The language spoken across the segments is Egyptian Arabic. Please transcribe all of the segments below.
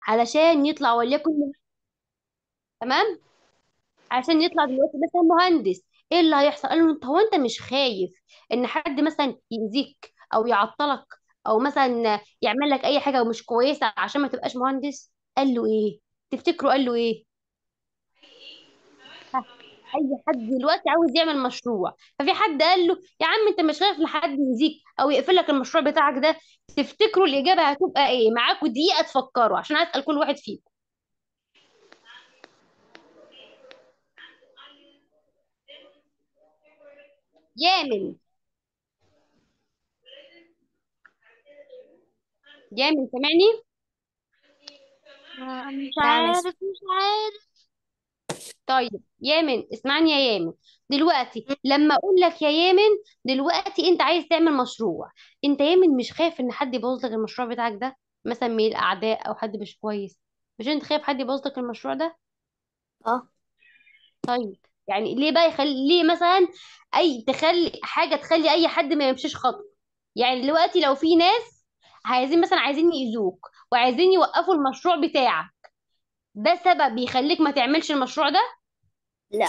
علشان يطلع وليكن مه- تمام عشان يطلع دلوقتي مثلا مهندس ايه اللي هيحصل قال له انت هو انت مش خايف ان حد مثلا يأذيك او يعطلك او مثلا يعمل لك اي حاجه مش كويسه عشان ما تبقاش مهندس قال له ايه تفتكروا قال له ايه ها، اي حد دلوقتي عاوز يعمل مشروع ففي حد قال له يا عم انت مش خايف لحد يأذيك او يقفل لك المشروع بتاعك ده تفتكروا الاجابه هتبقى ايه معاكم دقيقه تفكروا عشان اسال كل واحد فيكم يامن يامن سامعني آه، مش نعم يا عارف مش عارف طيب يامن اسمعني يا يامن دلوقتي لما اقول لك يا يامن دلوقتي انت عايز تعمل مشروع انت يامن مش خايف ان حد يبوظ لك المشروع بتاعك ده مثلا من الاعداء او حد مش كويس مش انت خايف حد يبوظ لك المشروع ده اه طيب يعني ليه بقى يخلي ليه مثلا اي تخلي حاجه تخلي اي حد ما يمشيش خطوه يعني دلوقتي لو في ناس عايزين مثلا عايزين يأذوك وعايزين يوقفوا المشروع بتاعك ده سبب يخليك ما تعملش المشروع ده لا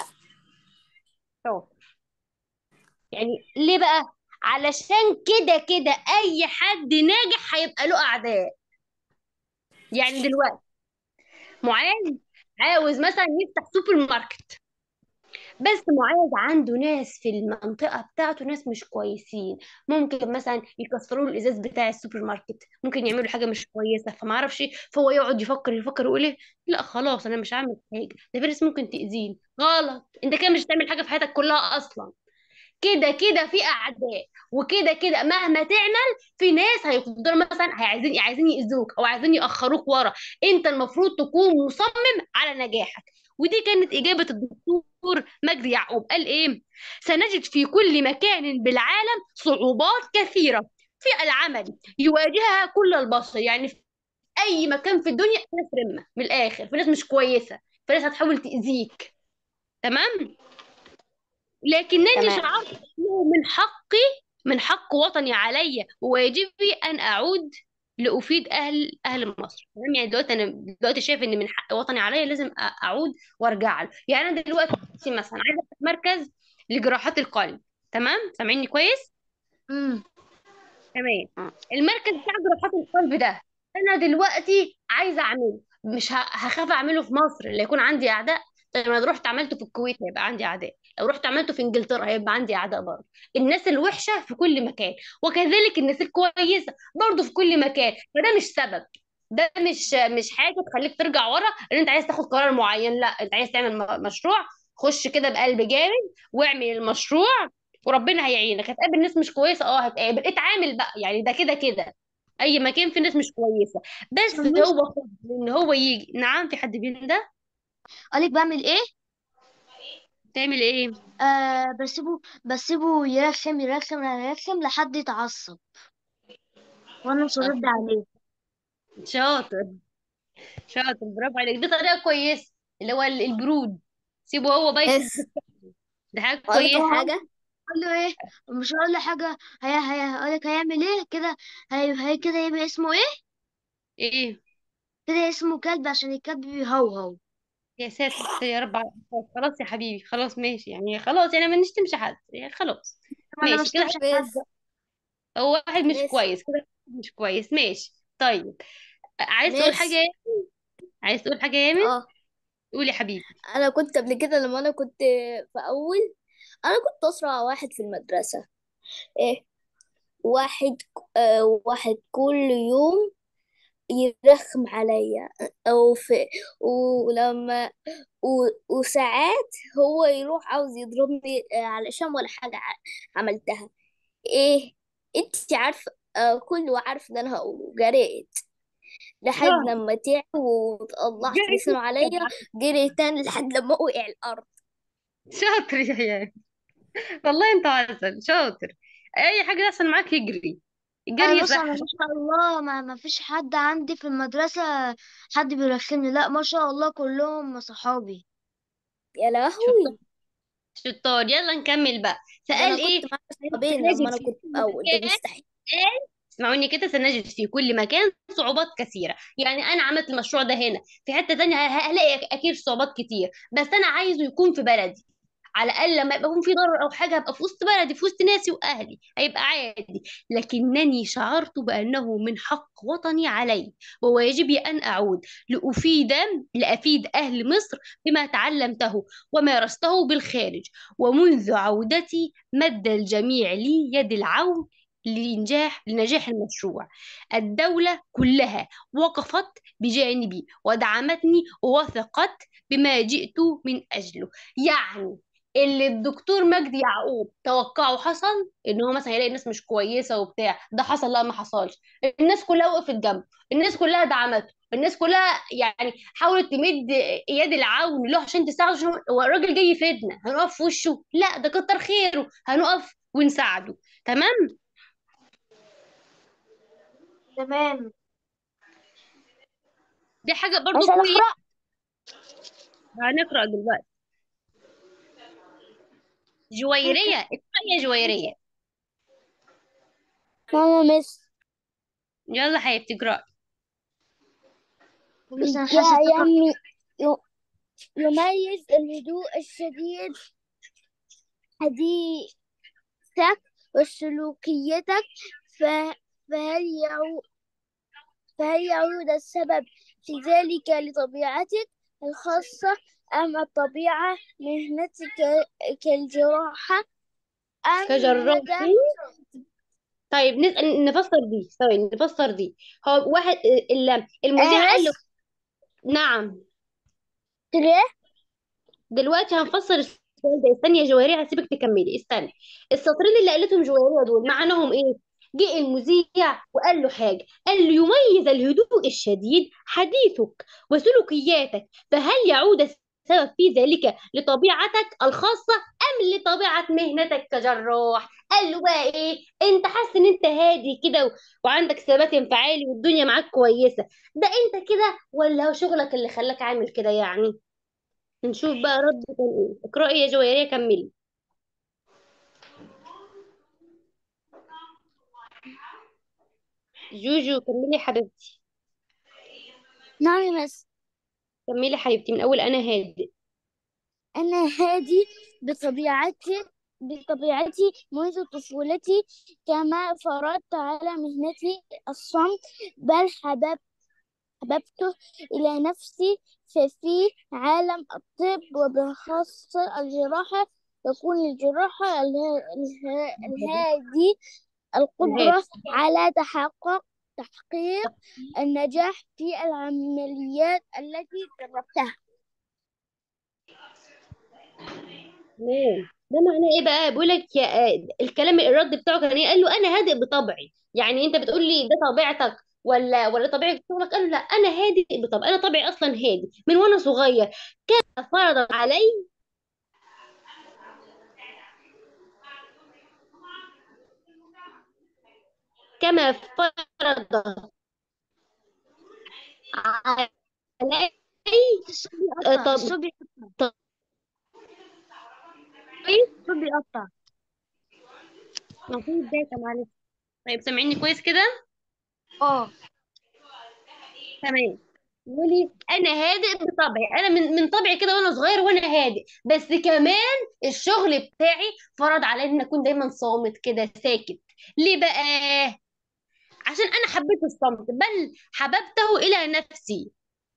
شاطر يعني ليه بقى علشان كده كده اي حد ناجح هيبقى له اعداء يعني دلوقتي معاذ عاوز مثلا يفتح سوبر ماركت بس معاذ عنده ناس في المنطقة بتاعته ناس مش كويسين ممكن مثلا يكسروا له الازاز بتاع السوبر ماركت ممكن يعملوا حاجة مش كويسة فما اعرفش إيه، فهو يقعد يفكر يفكر ويقول ايه لا خلاص انا مش هعمل حاجة ده في ناس ممكن تأذيني غلط انت كده مش هتعمل حاجة في حياتك كلها اصلا كده كده في اعداء وكده كده مهما تعمل في ناس هيفضلوا مثلا عايزين عايزين يأذوك او عايزين يأخروك ورا انت المفروض تكون مصمم على نجاحك ودي كانت إجابة الدكتور مجدي يعقوب قال إيه؟ سنجد في كل مكان بالعالم صعوبات كثيرة في العمل يواجهها كل البشر يعني في أي مكان في الدنيا في ناس رمة من الآخر في ناس مش كويسة في ناس هتحاول تأذيك تمام؟ لكنني تمام شعرت أنه من حقي من حق وطني علي وواجبي أن أعود لأفيد أهل أهل مصر تمام يعني دلوقتي أنا دلوقتي شايف إن من حق وطني علي لازم أ- أعود وأرجع له يعني أنا دلوقتي مثلا عايزة أفتح مركز لجراحات القلب تمام سامعيني كويس امم تمام المركز بتاع جراحات القلب ده انا دلوقتي عايزه اعمله مش ه- هخاف اعمله في مصر اللي يكون عندي اعداء طيب انا رحت عملته في الكويت هيبقى عندي اعداء لو رحت عملته في انجلترا هيبقى عندي اعداء برضه الناس الوحشه في كل مكان وكذلك الناس الكويسه برضه في كل مكان فده مش سبب ده مش مش حاجه تخليك ترجع ورا ان انت عايز تاخد قرار معين لا انت عايز تعمل م- مشروع خش كده بقلب جامد واعمل المشروع وربنا هيعينك هتقابل ناس مش كويسه اه هتقابل اتعامل بقى يعني ده كده كده اي مكان في ناس مش كويسه بس مش هو فضل ان هو يجي نعم في حد بينده اقولك بعمل ايه تعمل ايه آه بسيبه بسيبه يرخم يرخم يرخم لحد يتعصب وانا مش هرد عليه شاطر شاطر برافو عليك دي طريقه كويسه اللي هو ال- البرود سيبه هو بقى يشوف بس ده حاجه اقول لك كويسه على حاجه اقول له ايه مش هقول له حاجه هي هي هقولك هيعمل ايه كده هي هي كده يبقى اسمه ايه ايه كده اسمه كلب عشان الكلب بيهوهو يا ساتر يا رب على- خلاص يا حبيبي خلاص ماشي يعني خلاص يعني ما نشتمش حد يعني خلاص طب انا ماشي مش كده تمشي حد بس هو واحد مش ماشي كويس كده واحد مش كويس ماشي طيب عايز تقول حاجه ماشي يا يامن عايز تقول حاجه يا يامن اه قول يا حبيبي انا كنت قبل كده لما انا كنت في اول انا كنت اسرع واحد في المدرسه ايه واحد آه واحد كل يوم يرخم عليا او في ولما و... وساعات هو يروح عاوز يضربني آه، علشان ولا حاجة ع- عملتها ايه انت عارفة آه كله عارف ان انا هقوله جريت لحد شاطر لما تعب وطلعت جري لسانه عليا جري تاني لحد لما وقع الارض شاطر يا يامن والله انت عسل شاطر اي حاجه يحصل معاك يجري الجري انا بص انا صح ما شاء الله ما ما فيش حد عندي في المدرسه حد بيرخمني لا ما شاء الله كلهم صحابي يا شطار لهوي شطار يلا نكمل بقى ده انا سأل ايه كنت معايا انت صحابين لما نجد انا في كنت في كل اول ده مكان مستحيل قال اسمعوني كده سنجد في كل مكان صعوبات كثيرة يعني أنا عملت المشروع ده هنا في حتة تانية ه- هلاقي أكيد صعوبات كتير بس أنا عايزه يكون في بلدي على الأقل لما يبقى يكون في ضرر أو حاجة هبقى في وسط بلدي في وسط ناسي وأهلي هيبقى عادي لكنني شعرت بأنه من حق وطني علي وواجبي أن أعود لأفيد لأفيد أهل مصر بما تعلمته ومارسته بالخارج ومنذ عودتي مد الجميع لي يد العون لنجاح لنجاح المشروع الدولة كلها وقفت بجانبي ودعمتني ووثقت بما جئت من أجله يعني اللي الدكتور مجدي يعقوب توقعه حصل ان هو مثلا هيلاقي الناس مش كويسه وبتاع ده حصل لا ما حصلش الناس كلها وقفت جنبه الناس كلها دعمته الناس كلها يعني حاولت تمد يد العون له عشان تساعده عشان هو الراجل جاي يفيدنا هنقف في وشه لا ده كتر خيره هنقف ونساعده تمام تمام دي حاجه برضو عشان كويسه أقرأ هنقرا دلوقتي جويريه اقرأي يا جويريه ماما مس يلا حبيبتي اقرأي بس أنا حاسة جاء افتكرت يمي ي- يميز الهدوء الشديد حديثك وسلوكيتك ف- فهل يعود فهل يعود السبب في ذلك لطبيعتك الخاصة أم الطبيعة مهنتك كالجراحة أم كجراح مدى طيب نسأل نفسر دي ثواني نفسر دي هو واحد ال- المذيع قال له أنس نعم تريه دلوقتي هنفسر السؤال ده استني يا جوهرية هسيبك تكملي استني السطرين اللي قالتهم جوهرية دول معناهم ايه جه المذيع وقال له حاجة قال له يميز الهدوء الشديد حديثك وسلوكياتك فهل يعود السبب في ذلك لطبيعتك الخاصة أم لطبيعة مهنتك كجراح قال له بقى ايه انت حاسس ان انت هادي كده و- وعندك ثبات انفعالي والدنيا معاك كويسة ده انت كده ولا هو شغلك اللي خلاك عامل كده يعني نشوف بقى رد كان ايه اقرأي يا جويرية كملي جوجو كملي حبيبتي نعم يا مس كملي حبيبتي من اول انا هادئ أنا هادي بطبيعتي بطبيعتي منذ طفولتي كما فرضت على مهنتي الصمت بل حبب حببته إلى نفسي ففي عالم الطب وبخاصة الجراحة يكون للجراحة اله- اله- الهادي القدرة الهادي على تحقق تحقيق النجاح في العمليات التي جربتها تمام ده معناه ايه بقى بيقول لك يا آه، الكلام الرد بتاعه كان ايه قال له انا هادئ بطبعي يعني انت بتقول لي ده طبيعتك ولا ولا طبيعة شغلك قال له لا انا هادئ بطبعي انا طبعي اصلا هادي من وانا صغير كان فرض علي كما فرض علي الصوت آه، بيقطع طب الصوت بيقطع طب الصوت بيقطع المفروض داتا معلش طيب سامعيني كويس كده اه تمام يقولي انا هادئ بطبعي انا من من طبعي كده وانا صغير وانا هادئ بس كمان الشغل بتاعي فرض عليا ان اكون دايما صامت كده ساكت ليه بقى عشان انا حبيت الصمت بل حببته الى نفسي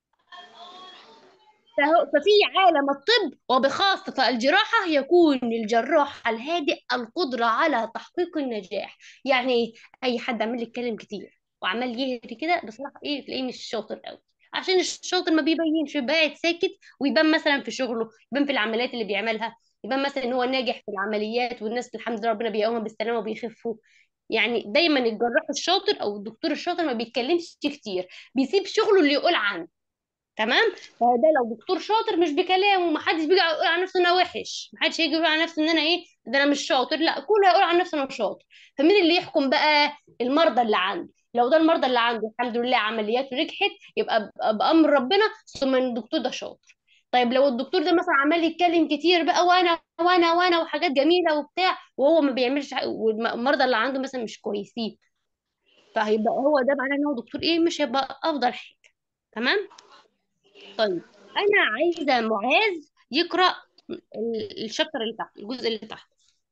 فهو ففي عالم الطب وبخاصة الجراحة يكون للجراح الهادئ القدرة على تحقيق النجاح يعني إيه؟ أي حد عمال يتكلم كتير وعمال يهري كده بصراحة إيه تلاقيه مش شاطر قوي عشان الشاطر ما بيبينش بيبقى قاعد ساكت ويبان مثلا في شغله يبان في العمليات اللي بيعملها يبان مثلا ان هو ناجح في العمليات والناس الحمد لله ربنا بيقومهم بالسلامة وبيخفوا يعني دايما الجراح الشاطر او الدكتور الشاطر ما بيتكلمش كتير بيسيب شغله اللي يقول عنه تمام فده لو دكتور شاطر مش بكلامه ومحدش بيجي يقول على نفسه ان انا وحش محدش هيجي يقول على نفسه ان انا ايه ده انا مش شاطر لا كله هيقول على نفسه انا شاطر فمين اللي يحكم بقى المرضى اللي عنده لو ده المرضى اللي عنده الحمد لله عملياته نجحت يبقى ب- بامر ربنا ثم ان الدكتور ده شاطر طيب لو الدكتور ده مثلا عمال يتكلم كتير بقى وانا وانا وانا وحاجات جميله وبتاع وهو ما بيعملش حاجة والمرضى اللي عنده مثلا مش كويسين فهيبقى هو ده معناه ان هو دكتور ايه مش هيبقى افضل حاجه تمام طيب انا عايزه معاذ يقرا ال- الشابتر اللي تحت الجزء اللي تحت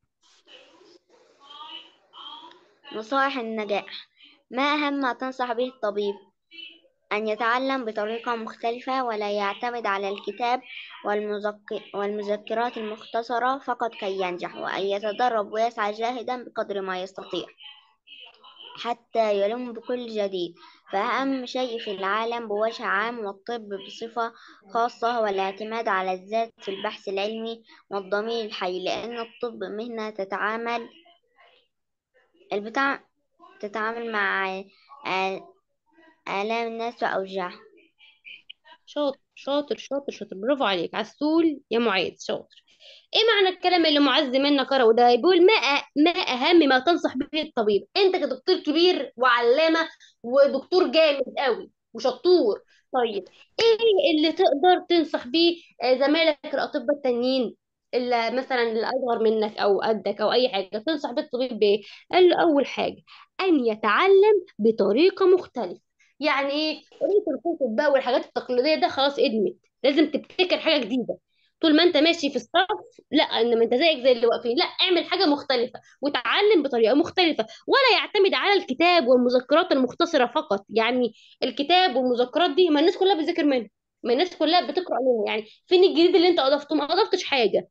نصائح النجاح ما أهم ما تنصح به الطبيب أن يتعلم بطريقة مختلفة ولا يعتمد على الكتاب والمذك... والمذكرات المختصرة فقط كي ينجح وأن يتدرب ويسعى جاهدا بقدر ما يستطيع حتى يلم بكل جديد فأهم شيء في العالم بوجه عام والطب بصفة خاصة هو الاعتماد على الذات في البحث العلمي والضمير الحي لأن الطب مهنة تتعامل البتاع تتعامل مع آ- آلام الناس وأوجاعهم شاطر شاطر شاطر شاطر برافو عليك عسول يا معاذ شاطر ايه معنى الكلام اللي معز منك قرأه ده بيقول ما أ- ما اهم ما تنصح به الطبيب انت كدكتور كبير وعلامة ودكتور جامد قوي وشطور طيب ايه اللي تقدر تنصح بيه آه، زمايلك الاطباء التانيين اللي مثلا اللي اصغر منك او قدك او اي حاجه تنصح بيه الطبيب بايه قال له اول حاجه ان يتعلم بطريقه مختلفه يعني ايه قريت الكتب بقى والحاجات التقليديه ده خلاص ادمت لازم تبتكر حاجه جديده طول ما انت ماشي في الصف لا انما انت زيك زي اللي واقفين لا اعمل حاجه مختلفه وتعلم بطريقه مختلفه ولا يعتمد على الكتاب والمذكرات المختصره فقط يعني الكتاب والمذكرات دي ما الناس كلها بتذاكر منها ما الناس كلها بتقرا منها يعني فين الجديد اللي انت اضفته ما اضفتش حاجه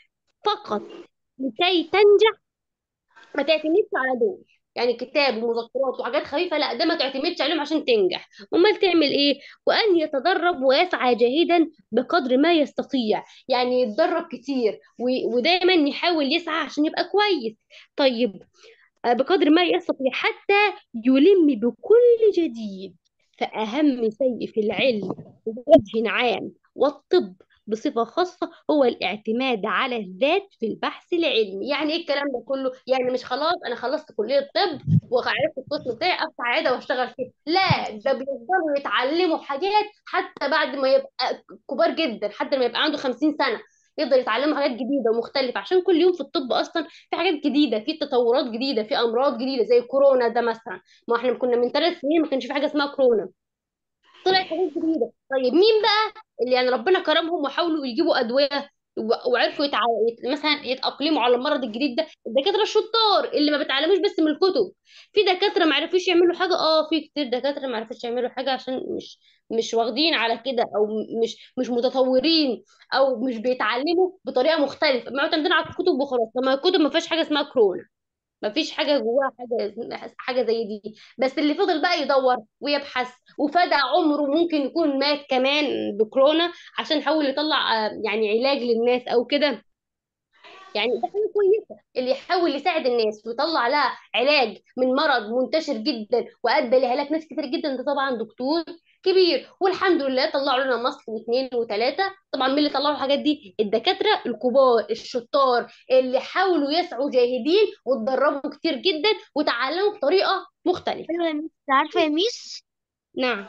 فقط لكي تنجح ما تعتمدش على دول يعني كتاب ومذكرات وحاجات خفيفه لا ده ما تعتمدش عليهم عشان تنجح امال تعمل ايه وان يتدرب ويسعى جاهدا بقدر ما يستطيع يعني يتدرب كتير و- ودايما يحاول يسعى عشان يبقى كويس طيب آه، بقدر ما يستطيع حتى يلم بكل جديد فأهم شيء في العلم بوجه عام والطب بصفة خاصة هو الاعتماد على الذات في البحث العلمي يعني ايه الكلام ده كله يعني مش خلاص انا خلصت كلية طب وعرفت القسم بتاعي افتح عيادة واشتغل فيه لا ده بيفضلوا يتعلموا حاجات حتى بعد ما يبقى كبار جدا حتى لما يبقى عنده 50 سنة يقدر يتعلموا حاجات جديدة ومختلفة عشان كل يوم في الطب أصلا في حاجات جديدة في تطورات جديدة في أمراض جديدة زي كورونا ده مثلا ما احنا كنا من ثلاث سنين ما كانش في حاجة اسمها كورونا طلعت حاجات جديده طيب مين بقى اللي يعني ربنا كرمهم وحاولوا يجيبوا ادويه و- وعرفوا يتع... يت- مثلا يتاقلموا على المرض الجديد ده الدكاتره الشطار اللي ما بيتعلموش بس من الكتب في دكاتره ما عرفوش يعملوا حاجه اه في كتير دكاتره ما عرفوش يعملوا حاجه عشان مش مش واخدين على كده او م- مش مش متطورين او مش بيتعلموا بطريقه مختلفه معتمدين على الكتب وخلاص لما الكتب ما فيهاش حاجه اسمها كورونا ما فيش حاجه جواها حاجه حاجه زي دي بس اللي فضل بقى يدور ويبحث وفدى عمره ممكن يكون مات كمان بكورونا عشان حاول يطلع آه، يعني علاج للناس او كده يعني ده حاجه كويسه اللي يحاول يساعد الناس ويطلع لها علاج من مرض منتشر جدا وادى لهلاك ناس كتير جدا ده طبعا دكتور كبير والحمد لله طلعوا لنا مصل واثنين وثلاثه طبعا مين اللي طلعوا الحاجات دي الدكاتره الكبار الشطار اللي حاولوا يسعوا جاهدين واتدربوا كتير جدا وتعلموا بطريقه مختلفه ايوه يا ميس عارفه يا ميس نعم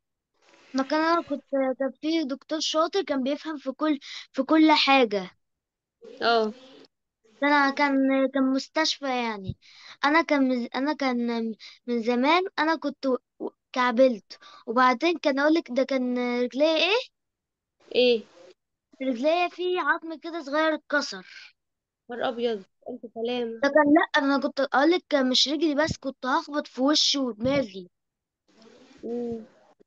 ما كان انا كنت كان في دكتور شاطر كان بيفهم في كل في كل حاجه اه انا كان كان مستشفى يعني انا كان من- انا كان من زمان انا كنت و- كعبلت وبعدين كان اقول لك ده كان رجليا ايه ايه رجليا في عظم كده صغير اتكسر نهار ابيض الف سلامه ده كان لا انا كنت اقول لك مش رجلي بس كنت هخبط في وشي ودماغي مم.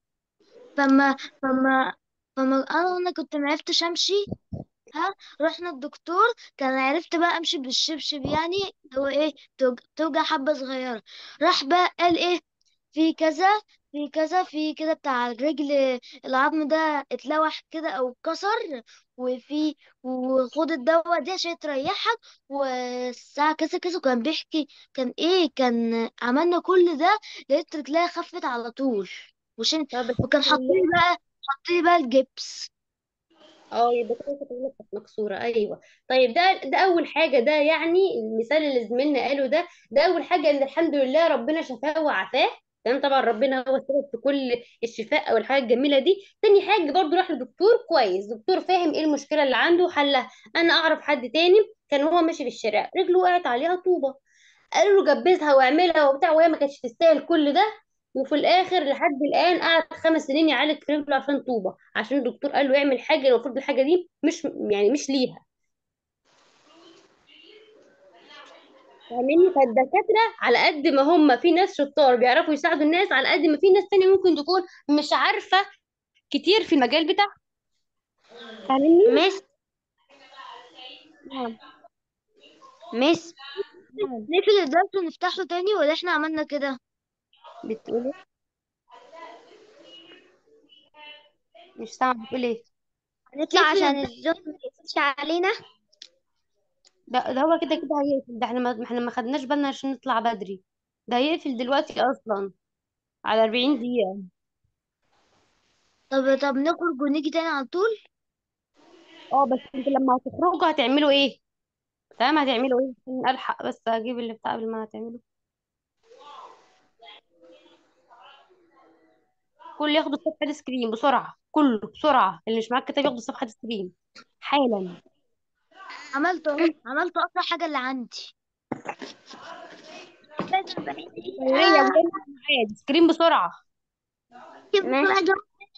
فما فما فما انا انا كنت ما عرفتش امشي ها رحنا الدكتور كان عرفت بقى امشي بالشبشب يعني اللي هو ايه توج- توجع حبة صغيرة راح بقى قال ايه في كذا في كذا في كده بتاع الرجل العظم ده اتلوح كده او اتكسر وفي وخد الدواء دي عشان تريحك والساعة كذا كذا كان بيحكي كان ايه كان عملنا كل ده لقيت رجليها خفت على طول وشن طب وكان الحمد حاطين لله بقى حاطين بقى الجبس اه يبقى كده كانت رجلك كانت مكسوره ايوه طيب ده ده اول حاجه ده يعني المثال اللي زميلنا قاله ده ده اول حاجه ان الحمد لله ربنا شفاه وعافاه تمام طبعا ربنا هو السبب في كل الشفاء او الحاجه الجميله دي تاني حاجه برضو راح لدكتور كويس دكتور فاهم ايه المشكله اللي عنده وحلها انا اعرف حد تاني كان هو ماشي في الشارع رجله وقعت عليها طوبه قالوا له جبزها واعملها وبتاع وهي ما كانتش تستاهل كل ده وفي الاخر لحد الان قعد خمس سنين يعالج في رجله عشان طوبه عشان الدكتور قال له يعمل حاجه المفروض الحاجه دي مش يعني مش ليها فاهمني فالدكاتره على قد ما هم في ناس شطار بيعرفوا يساعدوا الناس على قد ما في ناس تانية ممكن تكون مش عارفه كتير في المجال بتاعها فاهمني مس نعم مس نعم نقفل الدرس ونفتحه تاني ولا احنا عملنا كده بتقولي مش سامعه بتقول ايه هنطلع عشان الزوم ما يقفلش علينا ده, ده هو كده كده هيقفل ده احنا ما احنا ما خدناش بالنا عشان نطلع بدري ده هيقفل دلوقتي اصلا على 40 دقيقة طب طب نخرج ونيجي تاني على طول اه بس انتوا لما هتخرجوا هتعملوا ايه تمام هتعملوا ايه عشان الحق بس اجيب اللي بتاع قبل ما هتعملوا كل ياخد الصفحة دي سكرين بسرعة كله بسرعة اللي مش معاك كتاب ياخد الصفحة دي سكرين حالا عملت اهو عملت اقصى حاجة اللي عندي هي عادي سكرين بسرعة ماشي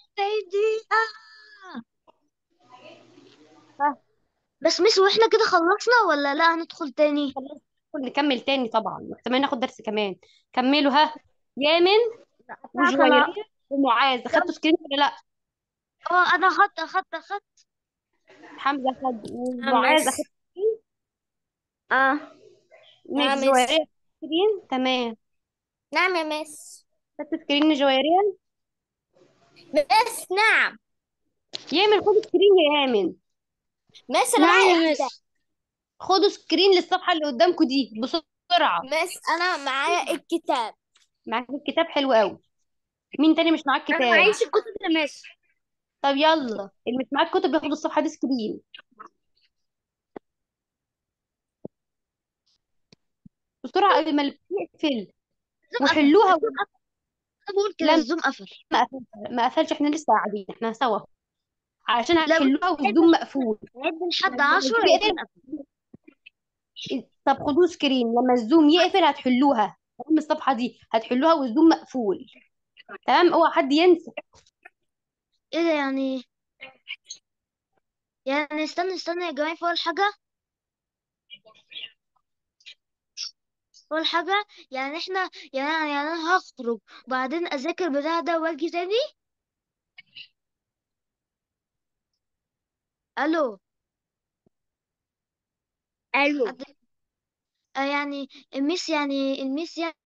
ها بس مس واحنا كده خلصنا ولا لا هندخل تاني خلاص نكمل تاني طبعا واحتمال ناخد درس كمان كملوا ها يامن وجويرية ومعاذ اخدتوا سكرين ولا لا اه انا اخدت اخدت اخدت حمزة خد ومعاذ اخد سكرين اه ماشي نعم جويرية مس سكرين تمام نعم يا مس خدت سكرين جويرية مس نعم يامن خد سكرين يا يامن مس انا نعم معايا يا مس. الكتاب خدوا سكرين للصفحة اللي قدامكم دي بسرعة مس انا معايا الكتاب معاك الكتاب حلو قوي مين تاني مش معاك كتاب الكتب يا مس طب يلا اللي مش معاك كتب ياخد الصفحة دي سكرين بسرعة قبل ما يقفل وحلوها انا بقول كده لا الزوم قفل ما قفلش ما قفلش احنا لسه قاعدين احنا سوا عشان لا هتحلوها والزوم مقفول عد لحد لما عشرة الزوم الزوم يقفل قفل طب خدوه سكرين لما الزوم يقفل هتحلوها تمام الصفحة دي هتحلوها والزوم مقفول تمام اوعى حد ينسى ايه ده يعني يعني استنى استنى يا جماعة فوق الحاجة فوق الحاجة يعني احنا يعني يعني انا هخرج وبعدين اذاكر بتاع ده واجي تاني الو الو حد- آه يعني الميس يعني الميس يعني